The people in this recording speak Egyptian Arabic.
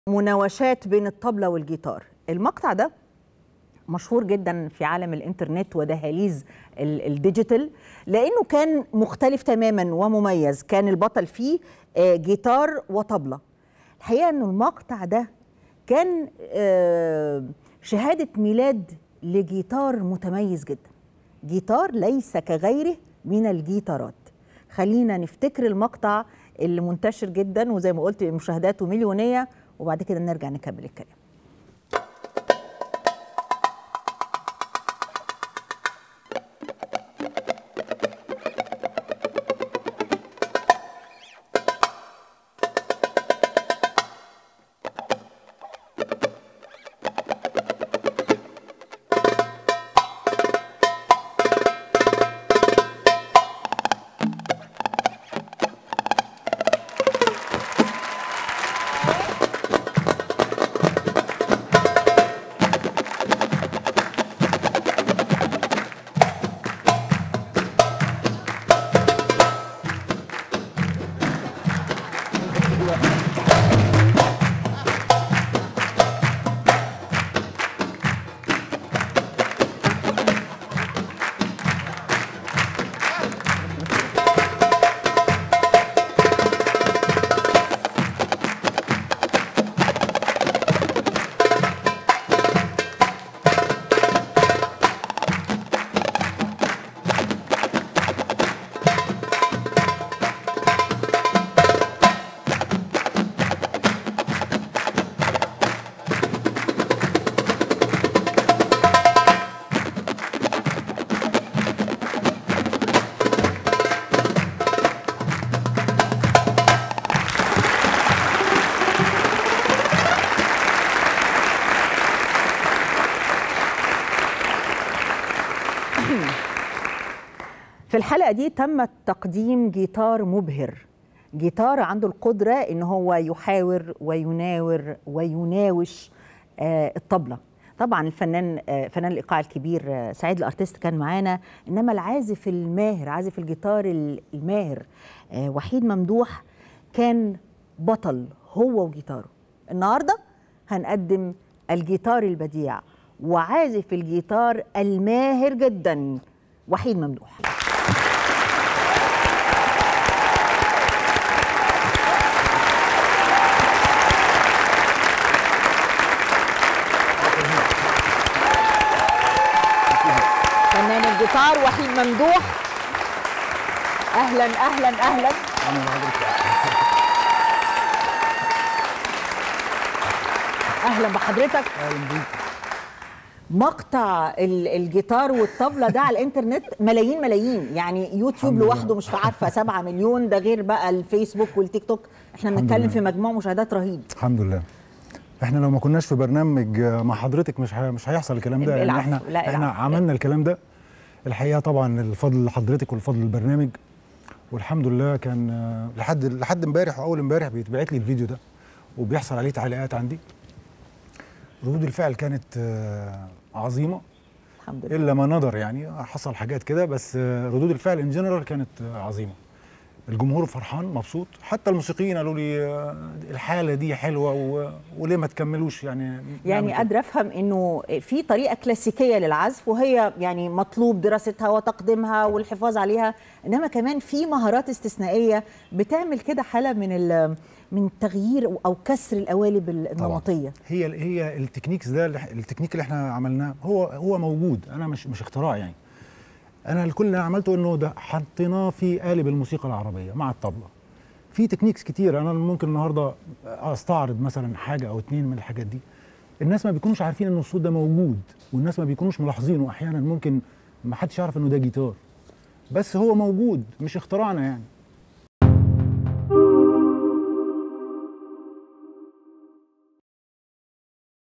مناوشات بين الطبلة والجيتار المقطع ده مشهور جدا في عالم الانترنت ودهاليز ال- الديجيتال لانه كان مختلف تماما ومميز كان البطل فيه آه، جيتار وطبلة الحقيقة انه المقطع ده كان آه، شهادة ميلاد لجيتار متميز جدا جيتار ليس كغيره من الجيتارات خلينا نفتكر المقطع اللي منتشر جدا وزي ما قلت مشاهداته مليونية وبعد كده نرجع نكمل الكلام في الحلقة دي تم تقديم جيتار مبهر جيتار عنده القدرة ان هو يحاور ويناور ويناوش آه، الطبلة طبعا الفنان آه، فنان الايقاع الكبير آه، سعيد الارتيست كان معانا انما العازف الماهر عازف الجيتار الماهر آه، وحيد ممدوح كان بطل هو وجيتاره النهارده هنقدم الجيتار البديع وعازف الجيتار الماهر جدا وحيد ممدوح فنان الجيتار وحيد ممدوح اهلا اهلا اهلا اهلا بحضرتك مقطع ال- الجيتار والطبلة ده على الانترنت ملايين ملايين يعني يوتيوب لوحده مش عارفه 7 مليون ده غير بقى الفيسبوك والتيك توك احنا الحمد بنتكلم لله. في مجموع مشاهدات رهيب الحمد لله احنا لو ما كناش في برنامج مع حضرتك مش ه- مش هيحصل الكلام ده العفو، احنا لا، احنا العفو. عملنا الكلام ده الحقيقه طبعا الفضل لحضرتك والفضل للبرنامج والحمد لله كان آه، لحد لحد امبارح واول امبارح بيتبعت لي الفيديو ده وبيحصل عليه تعليقات عندي ردود الفعل كانت آه، عظيمه الحمد لله الا ما نظر يعني حصل حاجات كده بس آه، ردود الفعل ان جنرال كانت آه، عظيمه الجمهور فرحان مبسوط حتى الموسيقيين قالوا لي آه، الحاله دي حلوه و... وليه ما تكملوش يعني يعني نعمل كده. قادره افهم انه في طريقه كلاسيكيه للعزف وهي يعني مطلوب دراستها وتقديمها والحفاظ عليها انما كمان في مهارات استثنائيه بتعمل كده حاله من ال- من تغيير او كسر القوالب النمطيه هي هي التكنيكس ده اللي إح- التكنيك اللي احنا عملناه هو هو موجود انا مش مش اختراع يعني انا الكل اللي أنا عملته انه ده حطيناه في قالب الموسيقى العربيه مع الطبله في تكنيكس كتير انا ممكن النهارده استعرض مثلا حاجه او اتنين من الحاجات دي الناس ما بيكونوش عارفين ان الصوت ده موجود والناس ما بيكونوش ملاحظينه احيانا ممكن ما حدش يعرف انه ده جيتار بس هو موجود مش اختراعنا يعني